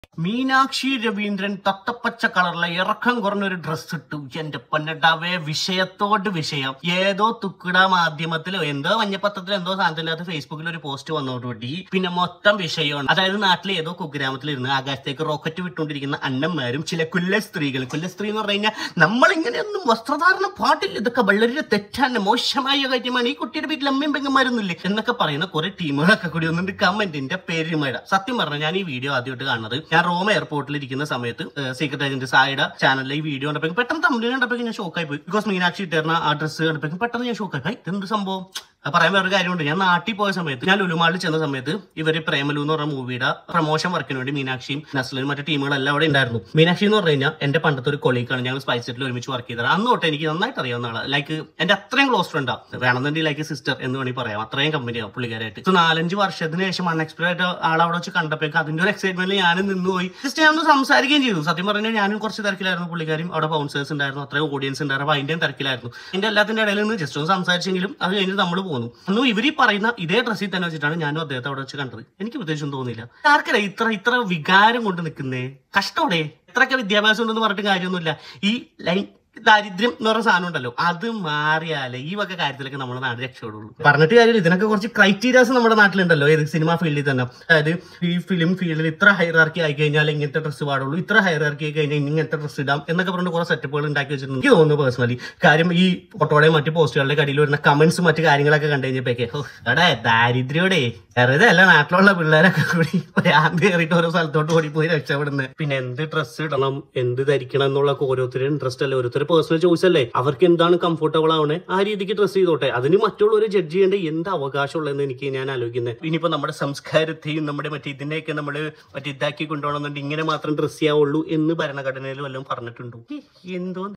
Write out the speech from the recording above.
മീനാക്ഷി രവീന്ദ്രൻ തത്തപ്പച്ച കളറിലെ ഇറക്കം കുറഞ്ഞൊരു ഡ്രസ് ഇട്ടു എന്റെ പൊന്നട്ടാവേ വിഷയത്തോട് വിഷയം ഏതോ തുക്കിട മാധ്യമത്തിലോ എന്തോ മഞ്ഞപ്പത്രത്തിലോ എന്തോ സാധനത്തിനകത്ത് ഫേസ്ബുക്കിൽ ഒരു പോസ്റ്റ് വന്നതോടുകൂടി പിന്നെ മൊത്തം വിഷയമാണ് അതായത് നാട്ടിലെ ഏതോ കുഗ്രാമത്തിലിരുന്ന് ആകാശത്തേക്ക് റോക്കറ്റ് വിട്ടുകൊണ്ടിരിക്കുന്ന അണ്ണന്മാരും ചില കുല്ല സ്ത്രീകൾ കുല്ല സ്ത്രീ എന്ന് പറഞ്ഞു കഴിഞ്ഞാൽ നമ്മളിങ്ങനെയൊന്നും വസ്ത്രധാരണം പാടില്ല ഇതൊക്കെ വളരെ തെറ്റാണ് മോശമായ കാര്യമാണ് ഈ കുട്ടിയുടെ വീട്ടിൽ അമ്മയും പെങ്ങന്മാരൊന്നുമില്ലേ എന്നൊക്കെ പറയുന്ന കുറെ ടീമുകളൊക്കെ കൂടി ഒന്നുണ്ട് കമന്റിന്റെ പെരുമഴ സത്യം പറഞ്ഞാൽ ഞാൻ ഈ വീഡിയോ ആദ്യമായിട്ട് കാണുന്നത് ഞാൻ റോം എയർപോർട്ടിൽ ഇരിക്കുന്ന സമയത്ത് സീക്രട്ട് ഏജന്റ് സായിയുടെ ചാനലിൽ ഈ വീഡിയോ കണ്ടപ്പോൾ പെട്ടെന്ന് തമിഴ് കണ്ടപ്പോൾ ഞാൻ ഷോക്കായി പോയി ബിക്കോസ് മീനാക്ഷി ഇട്ടിരുന്ന ആ ഡ്രസ്സ് കണ്ടപ്പോൾ പെട്ടെന്ന് ഞാൻ ഷോക്കായി പോയി ഇതെന്ത് സംഭവം അത് പറയാൻ വേറൊരു കാര്യമുണ്ട് ഞാൻ നാട്ടിൽ പോയ സമയത്ത് ഞാൻ ലുലുമാളിൽ ചെന്ന സമയത്ത് ഇവര് പ്രേമലു എന്ന് പറഞ്ഞ മൂവിയുടെ പ്രൊമോഷൻ വർക്കിന് വേണ്ടി മീനാക്ഷിയും നസ്ലിനും മറ്റു ടീമുകളെല്ലാം അവിടെ ഉണ്ടായിരുന്നു മീനാക്ഷി എന്ന് പറഞ്ഞു കഴിഞ്ഞാൽ എന്റെ പണ്ടത്തെ ഒരു കൊളീക്കാണ് ഞങ്ങൾ സ്പൈസ് സെറ്റിൽ ഒരുമിച്ച് വർക്ക് ചെയ്തത് അന്ന് തൊട്ട് എനിക്ക് നന്നായിട്ട് അറിയാവുന്ന ആളാണ് ലൈക്ക് എന്റെ അത്രയും ക്ലോസ് ഫ്രണ്ടാ വേണമെന്നുണ്ടെങ്കിൽ ലൈക്ക് സിസ്റ്റർ എന്ന് വേണമെങ്കിൽ പറയാം അത്രയും കമ്പനിയാണ് പുള്ളിക്കാരായിട്ട് ഇത് നാലഞ്ച് വർഷത്തിന് ശേഷം അൺഎക്സ്പെക്ടഡ് ആയിട്ട് ആളവിടെ വെച്ച് കണ്ടപ്പോഴേക്ക് അതിന്റെ ഒരു എക്സൈറ്റ്മെന്റിൽ ഞാനും നിന്നുപോയി ജസ്റ്റ് ഞാൻ ഒന്ന് സംസാരിക്കുകയും ചെയ്തു സത്യം പറഞ്ഞാൽ ഞാനും കുറച്ച് തിരക്കിലായിരുന്നു പുള്ളിക്കാരും അവിടെ ബൗൺസേഴ്സ് ഉണ്ടായിരുന്നു അത്രയും ഓഡിയൻസ് ഉണ്ടായിരുന്നു അപ്പൊ അതിന്റെയും തിരക്കിലായിരുന്നു എന്റെ എല്ലാത്തിന്റെ ഇടയിൽ നിന്ന് ജസ്റ്റ് ഒന്ന് സംസാരിച്ചെങ്കിലും അത് കഴിഞ്ഞിട്ട് നമ്മൾ പോന്നു അന്നും ഇവർ പറയുന്ന ഇതേ ഡ്രസ്സിൽ തന്നെ വെച്ചിട്ടാണ് ഞാനും അദ്ദേഹത്തെ അവിടെ വെച്ച് കണ്ടത് എനിക്ക് പ്രത്യേകിച്ചൊന്നും തോന്നിയില്ല ആർക്കറിയാം ഇത്ര ഇത്ര വികാരം കൊണ്ട് നിൽക്കുന്നേ കഷ്ടോടെ എത്രയൊക്കെ വിദ്യാഭ്യാസം ഉണ്ടെന്ന് പറഞ്ഞിട്ട് കാര്യമൊന്നുമില്ല ഈ ലൈൻ ദാരിദ്ര്യം എന്ന് പറഞ്ഞ സാധനം ഉണ്ടല്ലോ അത് മാറിയാലേ ഈ വക കാര്യത്തിലൊക്കെ നമ്മുടെ നാട് രക്ഷപ്പെടുള്ളൂ പറഞ്ഞിട്ട് കാര്യമില്ല ഇതിനൊക്കെ കുറച്ച് ക്രൈറ്റീരിയാസ് നമ്മുടെ നാട്ടിലുണ്ടല്ലോ ഏത് സിനിമ ഫീൽഡിൽ തന്നെ അതായത് ഈ ഫിലിം ഫീൽഡിൽ ഇത്ര ഹൈറാർക്കി ആയി കഴിഞ്ഞാൽ ഇങ്ങനത്തെ ഡ്രസ്സ് പാടുള്ളൂ ഇത്ര ഹൈറാർക്കി ആയി കഴിഞ്ഞാൽ ഇങ്ങനത്തെ ഡ്രസ്സ് ഇടാം എന്നൊക്കെ പറഞ്ഞിട്ട് കുറെ സെറ്റപ്പുകൾ ഉണ്ടാക്കി വെച്ചിട്ടുണ്ട് എനിക്ക് തോന്നുന്നു പേഴ്സണലി കാര്യം ഈ ഫോട്ടോയുടെയും മറ്റു പോസ്റ്റുകളുടെ കടിയിൽ വരുന്ന കമന്റ്സ് മറ്റു കാര്യങ്ങളൊക്കെ കണ്ടു കഴിഞ്ഞപ്പോഴേക്ക് ഓ എടാ ദാരിദ്ര്യോടെ വെറുതെ അല്ല നാട്ടിലുള്ള പിള്ളേരൊക്കെ കൂടി ഭ്രാന്ത് കയറിയിട്ട് ഓരോ സ്ഥലത്തോട്ട് ഓടിപ്പോയി രക്ഷപ്പെടുന്നത് പിന്നെ എന്ത് ഡ്രസ്സ് ഇടണം എന്ത് ധരിക്കണം എന്നുള്ള ഓരോരുത്തരുടെ ഇൻട്രസ്റ്റ് അല്ലേ ഓരോരുത്തരുടെ പേഴ്സണൽ ചോയ്സ് അല്ലേ അവർക്ക് എന്താണ് കംഫർട്ടബിൾ ആവണേ ആ രീതിക്ക് ഡ്രസ്സ് ചെയ്തോട്ടെ അതിന് മറ്റുള്ളവരെ ജഡ്ജ് ചെയ്യേണ്ട എന്ത് അവകാശമുള്ളതെന്ന് എനിക്ക് ഞാൻ ആലോചിക്കുന്നത് ഇനിയിപ്പോ നമ്മുടെ സംസ്കാരത്തെയും നമ്മുടെ മറ്റേ ഇതിനെയൊക്കെ നമ്മൾ മറ്റേ ഇതാക്കി കൊണ്ടുപോകണമെന്നുണ്ടെങ്കിൽ ഇങ്ങനെ മാത്രം ഡ്രസ്സ് ചെയ്യാവുള്ളൂ എന്ന് ഭരണഘടനയിൽ വല്ലതും പറഞ്ഞിട്ടുണ്ടോ ഏ, എന്തോ